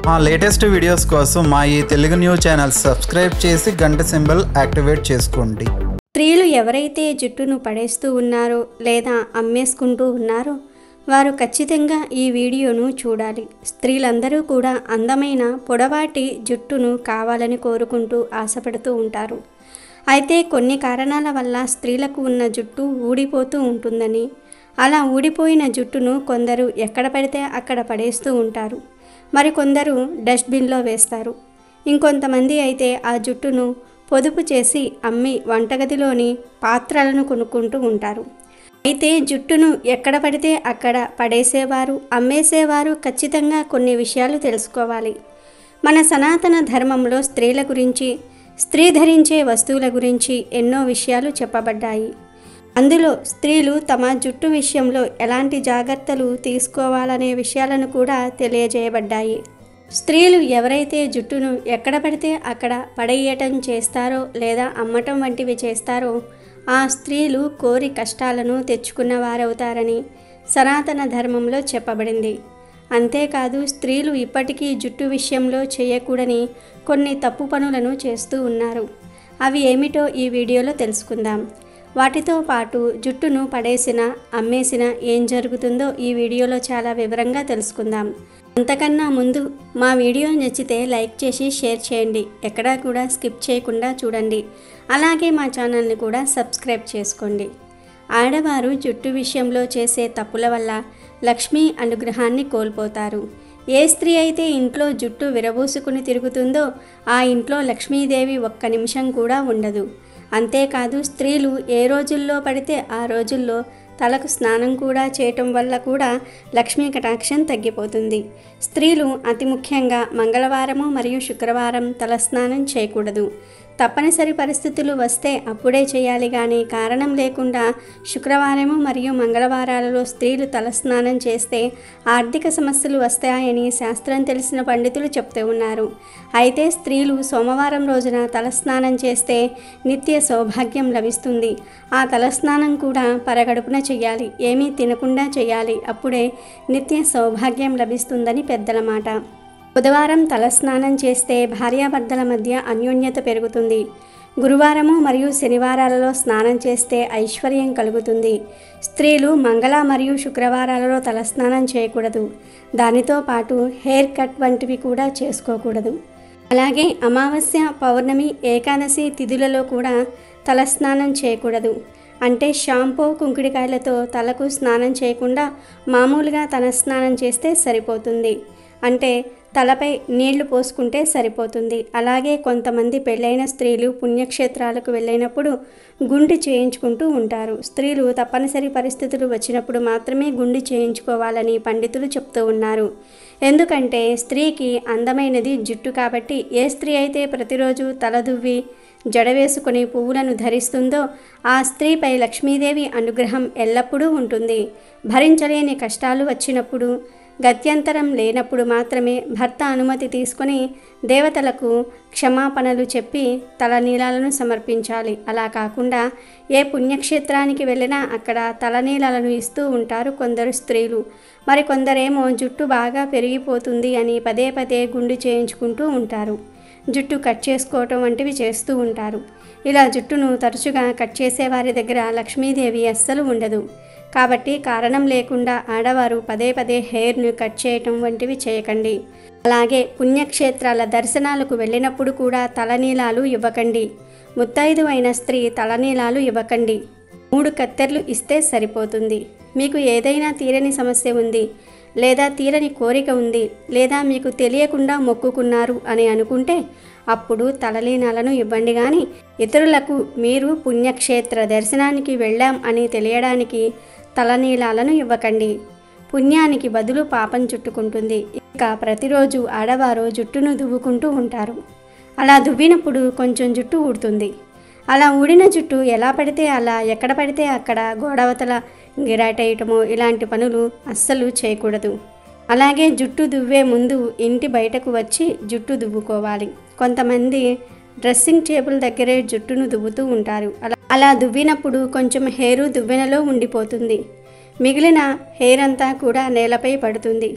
మా latest videos కోసం మా ఈ తెలుగు న్యూస్ ఛానల్ సబ్స్క్రైబ్ చేసి గంట సింబల్ యాక్టివేట్ చేసుకోండి స్త్రీలు ఎవరైతే జుట్టును పడేస్తూ ఉన్నారో లేదా అమ్మేసుకుంటూ ఉన్నారో వారు ఖచ్చితంగా ఈ వీడియోను చూడాలి స్త్రీలందరూ కూడా అందమైన పొడవాటి జుట్టును కావాలని కోరుకుంటూ ఆశపడుతూ ఉంటారు అయితే కొన్ని కారణాల వల్ల స్త్రీలకు ఉన్న జుట్టు ఊడిపోతూ ఉంటుందని అలా ఊడిపోయిన జుట్టును కొందరు ఎక్కడ పడితే అక్కడ పడేస్తూ ఉంటారు మరికొందరు డస్ట్బిన్లో వేస్తారు ఇంకొంతమంది అయితే ఆ జుట్టును పొదుపు చేసి అమ్మి వంటగదిలోని పాత్రలను కొనుక్కుంటూ ఉంటారు అయితే జుట్టును ఎక్కడ పడితే అక్కడ పడేసేవారు అమ్మేసేవారు ఖచ్చితంగా కొన్ని విషయాలు తెలుసుకోవాలి మన సనాతన ధర్మంలో స్త్రీల గురించి స్త్రీ ధరించే వస్తువుల గురించి ఎన్నో విషయాలు చెప్పబడ్డాయి అందులో స్త్రీలు తమ జుట్టు విషయంలో ఎలాంటి జాగ్రత్తలు తీసుకోవాలనే విషయాలను కూడా తెలియజేయబడ్డాయి స్త్రీలు ఎవరైతే జుట్టును ఎక్కడ పడితే అక్కడ పడేయటం చేస్తారో లేదా అమ్మటం వంటివి చేస్తారో ఆ స్త్రీలు కోరి కష్టాలను తెచ్చుకున్న వారవుతారని సనాతన ధర్మంలో చెప్పబడింది అంతేకాదు స్త్రీలు ఇప్పటికీ జుట్టు విషయంలో చేయకూడని కొన్ని తప్పు పనులను చేస్తూ ఉన్నారు అవి ఏమిటో ఈ వీడియోలో తెలుసుకుందాం వాటితో పాటు జుట్టును పడేసిన అమ్మేసిన ఏం జరుగుతుందో ఈ వీడియోలో చాలా వివరంగా తెలుసుకుందాం అంతకన్నా ముందు మా వీడియో నచ్చితే లైక్ చేసి షేర్ చేయండి ఎక్కడా కూడా స్కిప్ చేయకుండా చూడండి అలాగే మా ఛానల్ని కూడా సబ్స్క్రైబ్ చేసుకోండి ఆడవారు జుట్టు విషయంలో చేసే తప్పుల వల్ల లక్ష్మీ అనుగ్రహాన్ని కోల్పోతారు ఏ స్త్రీ అయితే ఇంట్లో జుట్టు విరబూసుకుని తిరుగుతుందో ఆ ఇంట్లో లక్ష్మీదేవి ఒక్క నిమిషం కూడా ఉండదు అంతేకాదు స్త్రీలు ఏ రోజుల్లో పడితే ఆ రోజుల్లో తలకు స్నానం కూడా చేయటం వల్ల కూడా లక్ష్మీ కటాక్షం తగ్గిపోతుంది స్త్రీలు అతి ముఖ్యంగా మంగళవారము మరియు శుక్రవారం తలస్నానం చేయకూడదు తప్పనిసరి పరిస్థితులు వస్తే అప్పుడే చేయాలి కానీ కారణం లేకుండా శుక్రవారము మరియు మంగళవారాలలో స్త్రీలు తలస్నానం చేస్తే ఆర్థిక సమస్యలు వస్తాయని శాస్త్రం తెలిసిన పండితులు చెప్తూ ఉన్నారు అయితే స్త్రీలు సోమవారం రోజున తలస్నానం చేస్తే నిత్య సౌభాగ్యం లభిస్తుంది ఆ తలస్నానం కూడా పరగడుపున చేయాలి ఏమీ తినకుండా చేయాలి అప్పుడే నిత్య సౌభాగ్యం లభిస్తుందని పెద్దల మాట బుధవారం తలస్నానం చేస్తే భార్యాభర్తల మధ్య అన్యోన్యత పెరుగుతుంది గురువారము మరియు శనివారాలలో స్నానం చేస్తే ఐశ్వర్యం కలుగుతుంది స్త్రీలు మంగళ మరియు శుక్రవారాలలో తలస్నానం చేయకూడదు దానితో పాటు హెయిర్ కట్ వంటివి కూడా చేసుకోకూడదు అలాగే అమావాస్య పౌర్ణమి ఏకాదశి తిథులలో కూడా తలస్నానం చేయకూడదు అంటే షాంపూ కుంకుడికాయలతో తలకు స్నానం చేయకుండా మామూలుగా తల స్నానం చేస్తే సరిపోతుంది అంటే తలపై నీళ్లు పోసుకుంటే సరిపోతుంది అలాగే కొంతమంది పెళ్ళైన స్త్రీలు పుణ్యక్షేత్రాలకు వెళ్ళినప్పుడు గుండు చేయించుకుంటూ ఉంటారు స్త్రీలు తప్పనిసరి పరిస్థితులు వచ్చినప్పుడు మాత్రమే గుండు చేయించుకోవాలని పండితులు చెప్తూ ఉన్నారు ఎందుకంటే స్త్రీకి అందమైనది జుట్టు కాబట్టి ఏ స్త్రీ అయితే ప్రతిరోజు తలదువ్వి జడ వేసుకుని పువ్వులను ధరిస్తుందో ఆ స్త్రీపై లక్ష్మీదేవి అనుగ్రహం ఎల్లప్పుడూ ఉంటుంది భరించలేని కష్టాలు వచ్చినప్పుడు గత్యంతరం లేనప్పుడు మాత్రమే భర్త అనుమతి తీసుకొని దేవతలకు క్షమాపణలు చెప్పి తలనీలాలను సమర్పించాలి అలా కాకుండా ఏ పుణ్యక్షేత్రానికి వెళ్ళినా అక్కడ తలనీలాలను ఇస్తూ ఉంటారు కొందరు స్త్రీలు మరి కొందరేమో జుట్టు బాగా పెరిగిపోతుంది అని పదే పదే గుండు చేయించుకుంటూ ఉంటారు జుట్టు కట్ చేసుకోవటం వంటివి చేస్తూ ఉంటారు ఇలా జుట్టును తరచుగా కట్ చేసే వారి దగ్గర లక్ష్మీదేవి అస్సలు ఉండదు కాబట్టి కారణం లేకుండా ఆడవారు పదే పదే హెయిర్ను కట్ చేయటం వంటివి చేయకండి అలాగే పుణ్యక్షేత్రాల దర్శనాలకు వెళ్ళినప్పుడు కూడా తలనీలాలు ఇవ్వకండి ముత్తైదు అయిన స్త్రీ తలనీలాలు ఇవ్వకండి మూడు కత్తెర్లు ఇస్తే సరిపోతుంది మీకు ఏదైనా తీరని సమస్య ఉంది లేదా తీరని కోరిక ఉంది లేదా మీకు తెలియకుండా మొక్కుకున్నారు అని అనుకుంటే అప్పుడు తలలీనాలను ఇవ్వండి కానీ ఇతరులకు మీరు పుణ్యక్షేత్ర దర్శనానికి వెళ్ళాం అని తెలియడానికి తలనీలాలను ఇవ్వకండి పుణ్యానికి బదులు పాపం చుట్టుకుంటుంది ఇక ప్రతిరోజు ఆడవారు జుట్టును దువ్వుకుంటూ ఉంటారు అలా దువ్వినప్పుడు కొంచెం జుట్టు ఊడుతుంది అలా ఊడిన జుట్టు ఎలా పడితే అలా ఎక్కడ పడితే అక్కడ గోడవతల గిరాటేయటమో ఇలాంటి పనులు అస్సలు చేయకూడదు అలాగే జుట్టు దువ్వే ముందు ఇంటి బయటకు వచ్చి జుట్టు దువ్వుకోవాలి కొంతమంది డ్రెస్సింగ్ టేబుల్ దగ్గరే జుట్టును దువ్వుతూ ఉంటారు అలా అలా దువ్వినప్పుడు కొంచెం హెయిర్ దువ్వెనలో ఉండిపోతుంది మిగిలిన హెయిర్ అంతా కూడా నేలపై పడుతుంది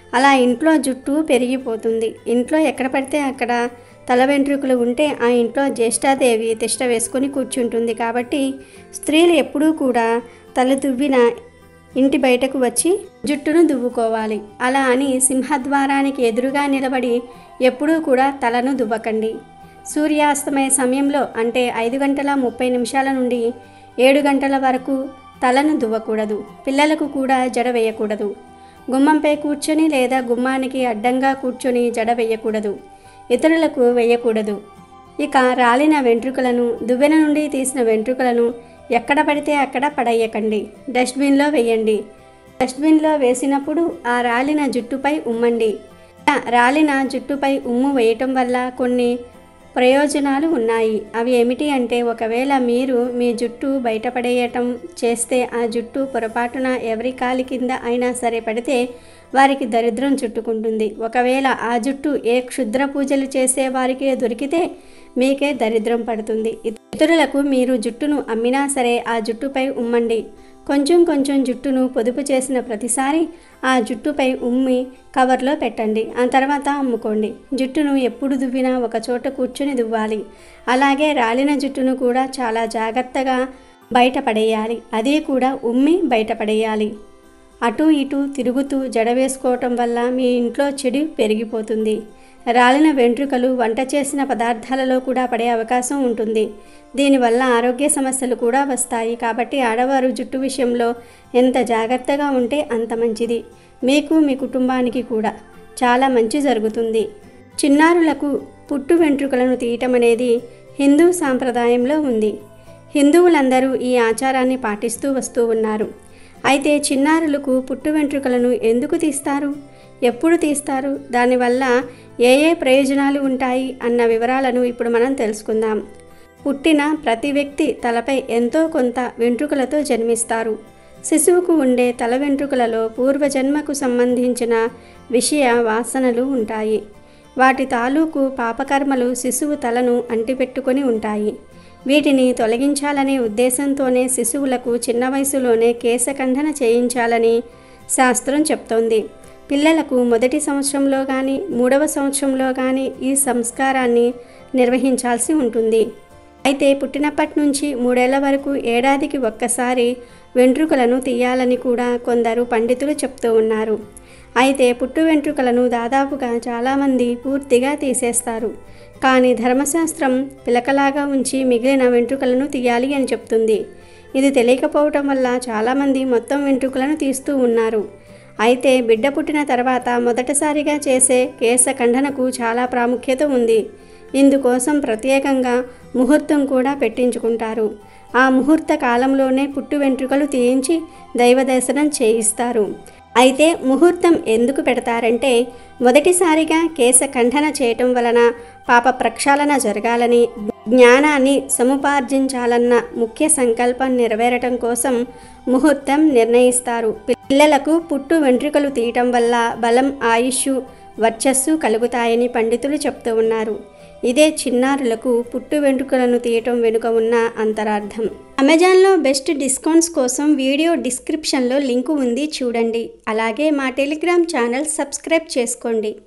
అలా ఇంట్లో జుట్టు పెరిగిపోతుంది ఇంట్లో ఎక్కడ పడితే అక్కడ తల వెంట్రుకలు ఉంటే ఆ ఇంట్లో జ్యేష్ఠాదేవి తిష్ట వేసుకొని కూర్చుంటుంది కాబట్టి స్త్రీలు ఎప్పుడూ కూడా తల దువ్విన ఇంటి బయటకు వచ్చి జుట్టును దువ్వుకోవాలి అలా అని సింహద్వారానికి ఎదురుగా నిలబడి ఎప్పుడూ కూడా తలను దువ్వకండి సూర్యాస్తమయ సమయంలో అంటే ఐదు గంటల ముప్పై నిమిషాల నుండి ఏడు గంటల వరకు తలను దువ్వకూడదు పిల్లలకు కూడా జడ వేయకూడదు గుమ్మంపై కూర్చొని లేదా గుమ్మానికి అడ్డంగా కూర్చొని జడ వేయకూడదు ఇతరులకు వేయకూడదు ఇక రాలిన వెంట్రుకలను దువ్వెన నుండి తీసిన వెంట్రుకలను ఎక్కడ పడితే అక్కడ పడేయకండి డస్ట్బిన్లో వేయండి డస్ట్బిన్లో వేసినప్పుడు ఆ రాలిన జుట్టుపై ఉమ్మండి ఇలా రాలిన జుట్టుపై ఉమ్ము వేయటం వల్ల కొన్ని ప్రయోజనాలు ఉన్నాయి అవి ఏమిటి అంటే ఒకవేళ మీరు మీ జుట్టు బయటపడేయటం చేస్తే ఆ జుట్టు పొరపాటున ఎవరి కాలి కింద అయినా సరే పడితే వారికి దరిద్రం చుట్టుకుంటుంది ఒకవేళ ఆ జుట్టు ఏ క్షుద్ర పూజలు చేసే వారికే దొరికితే మీకే దరిద్రం పడుతుంది ఇతరులకు మీరు జుట్టును అమ్మినా సరే ఆ జుట్టుపై ఉమ్మండి కొంచెం కొంచెం జుట్టును పొదుపు చేసిన ప్రతిసారి ఆ జుట్టుపై ఉమ్మి కవర్లో పెట్టండి ఆ తర్వాత అమ్ముకోండి జుట్టును ఎప్పుడు దువ్వినా ఒక చోట కూర్చుని దువ్వాలి అలాగే రాలిన జుట్టును కూడా చాలా జాగ్రత్తగా బయటపడేయాలి అదే కూడా ఉమ్మి బయటపడేయాలి అటు ఇటు తిరుగుతూ జడ వేసుకోవటం వల్ల మీ ఇంట్లో చెడు పెరిగిపోతుంది రాలిన వెంట్రుకలు వంట చేసిన పదార్థాలలో కూడా పడే అవకాశం ఉంటుంది దీనివల్ల ఆరోగ్య సమస్యలు కూడా వస్తాయి కాబట్టి ఆడవారు జుట్టు విషయంలో ఎంత జాగ్రత్తగా ఉంటే అంత మంచిది మీకు మీ కుటుంబానికి కూడా చాలా మంచి జరుగుతుంది చిన్నారులకు పుట్టు వెంట్రుకలను తీయటం అనేది హిందూ సాంప్రదాయంలో ఉంది హిందువులందరూ ఈ ఆచారాన్ని పాటిస్తూ వస్తూ ఉన్నారు అయితే చిన్నారులకు పుట్టు వెంట్రుకలను ఎందుకు తీస్తారు ఎప్పుడు తీస్తారు దానివల్ల ఏ ఏ ప్రయోజనాలు ఉంటాయి అన్న వివరాలను ఇప్పుడు మనం తెలుసుకుందాం పుట్టిన ప్రతి వ్యక్తి తలపై ఎంతో కొంత వెంట్రుకలతో జన్మిస్తారు శిశువుకు ఉండే తల వెంట్రుకలలో పూర్వజన్మకు సంబంధించిన విషయ వాసనలు ఉంటాయి వాటి తాలూకు పాపకర్మలు శిశువు తలను అంటిపెట్టుకొని ఉంటాయి వీటిని తొలగించాలనే ఉద్దేశంతోనే శిశువులకు చిన్న వయసులోనే కేశఖండన చేయించాలని శాస్త్రం చెప్తోంది పిల్లలకు మొదటి సంవత్సరంలో కానీ మూడవ సంవత్సరంలో కానీ ఈ సంస్కారాన్ని నిర్వహించాల్సి ఉంటుంది అయితే పుట్టినప్పటి నుంచి మూడేళ్ల వరకు ఏడాదికి ఒక్కసారి వెంట్రుకలను తీయాలని కూడా కొందరు పండితులు చెప్తూ ఉన్నారు అయితే పుట్టు వెంట్రుకలను దాదాపుగా చాలామంది పూర్తిగా తీసేస్తారు కానీ ధర్మశాస్త్రం పిలకలాగా ఉంచి మిగిలిన వెంట్రుకలను తీయాలి అని చెప్తుంది ఇది తెలియకపోవటం వల్ల చాలామంది మొత్తం వెంట్రుకలను తీస్తూ ఉన్నారు అయితే బిడ్డ పుట్టిన తర్వాత మొదటిసారిగా చేసే కేశ ఖండనకు చాలా ప్రాముఖ్యత ఉంది ఇందుకోసం ప్రత్యేకంగా ముహూర్తం కూడా పెట్టించుకుంటారు ఆ ముహూర్త కాలంలోనే పుట్టు వెంట్రుకలు తీయించి దైవ దర్శనం చేయిస్తారు అయితే ముహూర్తం ఎందుకు పెడతారంటే మొదటిసారిగా కేశ ఖండన చేయటం వలన పాప ప్రక్షాళన జరగాలని జ్ఞానాన్ని సముపార్జించాలన్న ముఖ్య సంకల్పం నెరవేరటం కోసం ముహూర్తం నిర్ణయిస్తారు పిల్లలకు పుట్టు వెంట్రుకలు తీయటం వల్ల బలం ఆయుష్ వర్చస్సు కలుగుతాయని పండితులు చెప్తూ ఉన్నారు ఇదే చిన్నారులకు పుట్టు వెంట్రుకలను తీయటం వెనుక ఉన్న అంతరార్థం అమెజాన్లో బెస్ట్ డిస్కౌంట్స్ కోసం వీడియో డిస్క్రిప్షన్లో లింకు ఉంది చూడండి అలాగే మా టెలిగ్రామ్ ఛానల్ సబ్స్క్రైబ్ చేసుకోండి